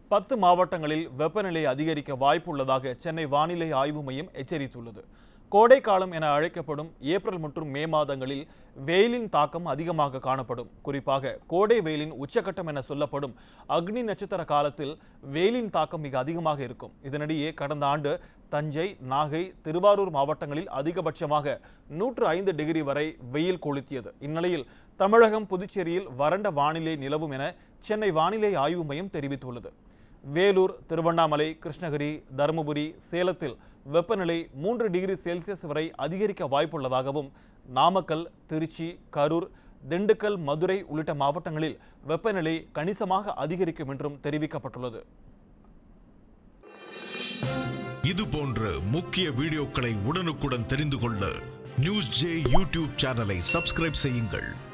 பத்து மாவட்டங்களில் வெப்பநிலை அதிகரிக்க வாய்ப்புள்ளதாக சென்னை வானிலை ஆய்வு மையம் எச்சரித்துள்ளது கோடை காலம் என அழைக்கப்படும் ஏப்ரல் மற்றும் மே மாதங்களில் வெயிலின் தாக்கம் அதிகமாக காணப்படும் குறிப்பாக கோடை வெயிலின் உச்சகட்டம் என சொல்லப்படும் அக்னி நட்சத்திர காலத்தில் வெயிலின் தாக்கம் மிக அதிகமாக இருக்கும் இதனிடையே கடந்த ஆண்டு தஞ்சை நாகை திருவாரூர் மாவட்டங்களில் அதிகபட்சமாக நூற்று ஐந்து டிகிரி வரை வெயில் கொளுத்தியது இந்நிலையில் தமிழகம் புதுச்சேரியில் வறண்ட வானிலை நிலவும் என சென்னை வானிலை ஆய்வு மையம் தெரிவித்துள்ளது வேலூர் திருவண்ணாமலை கிருஷ்ணகிரி தருமபுரி சேலத்தில் வெப்பநிலை மூன்று டிகிரி செல்சியஸ் வரை அதிகரிக்க வாய்ப்புள்ளதாகவும் நாமக்கல் திருச்சி கரூர் திண்டுக்கல் மதுரை உள்ளிட்ட மாவட்டங்களில் வெப்பநிலை கணிசமாக அதிகரிக்கும் என்றும் தெரிவிக்கப்பட்டுள்ளது இது போன்ற முக்கிய வீடியோக்களை உடனுக்குடன் தெரிந்து கொள்ள நியூஸ் ஜே யூடியூப் சேனலை சப்ஸ்கிரைப் செய்யுங்கள்